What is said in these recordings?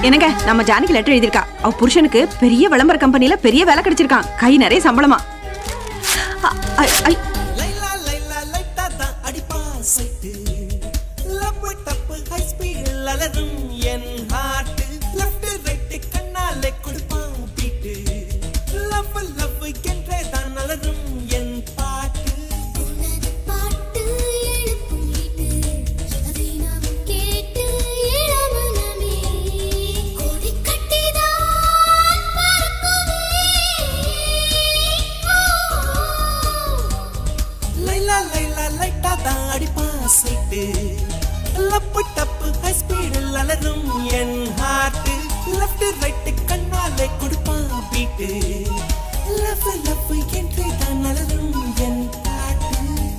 என்னங்க நம்ம ஜானகி லெட்டர் எழுதியிருக்கா அவ புருஷனுக்கு பெரிய விளம்பர கம்பெனில பெரிய வேலை கிடைச்சிருக்கான் கை நிறைய சம்பளமா அ- ஐ- ஐ- லைலா லைலா லைட்டா தான் அடிப்பா சைட்டு லப்பு டப்பு ஹை ஸ்பீடில் அலரும் என் ஹார்ட் லெஃப்ட் ரைட் கண்ணாலே கொடுப்பான் பீட்டு லவ் லவ் என்றே தான் அலரும் என் பாட்டு உனது பாட்டு எழுப்பும் வீட்டு அதை நாம் கேட்டு இளமனமே கொடி கட்டிதான் பறக்குமே லைலா லைலா லைட்டா தான் அடிப்பா சைட்டு லப்பு டப்பு ஹை ஸ்பீடில் அலரும் என் ஹார்ட் லெஃப்ட் ரைட் கண்ணாலே கொடுப்பான் பீட்டு லவ் லவ் என்றே தான் அலரும் என் பாட்டு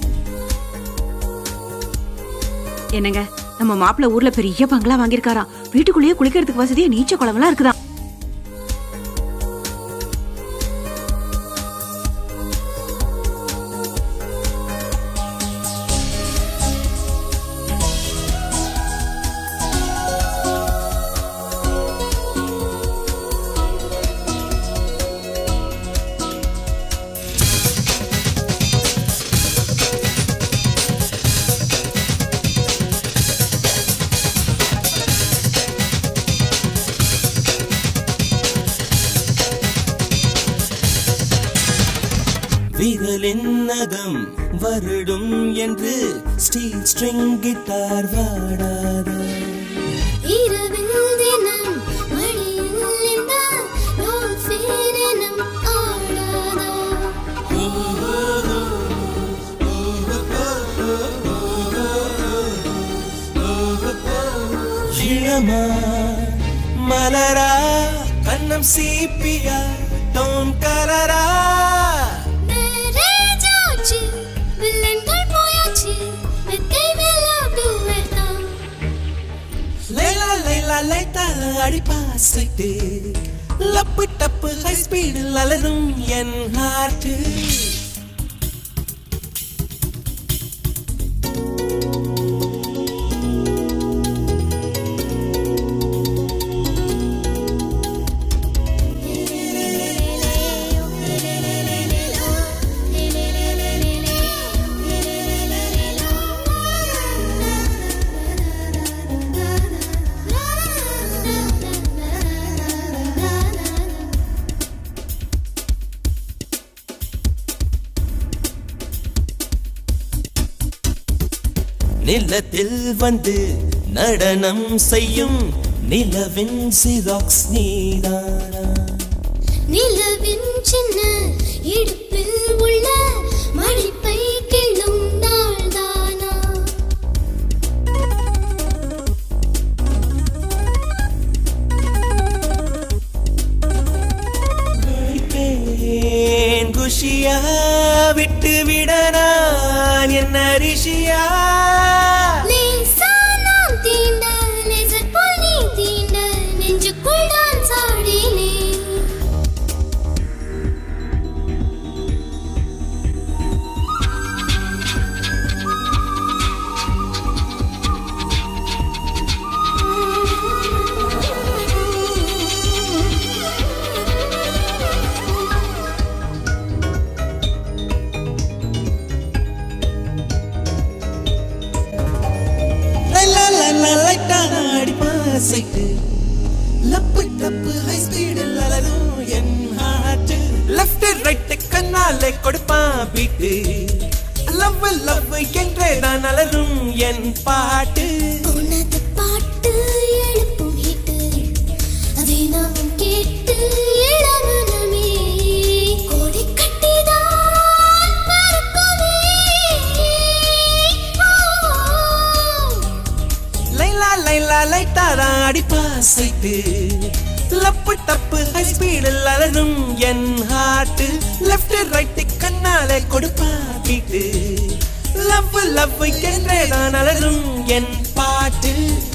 என்னங்க நம்ம மாப்பிள்ள ஊர்ல பெரிய பங்களா வாங்கியிருக்காராம் வீட்டுக்குள்ளேயே குளிக்கிறதுக்கு வசதியா நீச்ச குளம்லாம் இருக்குதாம் விரலின் நகம் வருடும் என்று ஸ்டீல் ஸ்ட்ரிங் கிட்டார் வாடாதா இரவில் தினம் மழையில் இந்த ரோல் ஃபேரனம் ஆடாதா இளமா மலரா கண்ணம் சீப்பியா டோன் கலரா மேரேஜாச்சு வில்லன்கள் போயாச்சு வெத்தை மேலா டூவெட்டான் லைலா லைலா லைட்டா அடிப்பா சைட்டு லப்பு டப்பு ஹை ஸ்பீடில் அலரும் என் ஹார்ட் நிலத்தில் வந்து நடனம் செய்யும் நிலவின் சிராக்ஸ் நீதானா நிலவின் சின்ன இடுப்பில் உள்ள மடிப்பை கிள்ளும் நாள்தானா கேட்பேன் குஷியா விட்டு விட நான் என்ன ரிஷியா லேசா நாம் தீண்ட லேசர் போல் நீ தீண்ட நெஞ்சுக்குள் நான் சாடினேன் லைலா லைலா லைட்டா அடிப்பா சைட்டு லப்பு டப்பு ஹை ஸ்பீடில் அலரும் என் ஹார்ட் லெஃப்ட் ரைட் கண்ணாலே கொடுப்பான் பீட்டு லவ் லவ் என்றே தான் அலரும் என் பாட்டு உனது பாட்டு எழுப்பும் ஹிட்டு அதை நாம் கேட்டு இளமனமே கோடி கட்டிதான் பறக்குமே லைலா லைலா லைட்டா தான் அடிப்பா சைட்டு லப்பு டப்பு ஹை ஸ்பீடில் அலரும் என் ஹார்ட் லெஃப்ட் ரைட் கண்ணாலே கொடுப்பா பீட்டு லவ் லவ் என்றே தான் அலரும் என் பாட்டு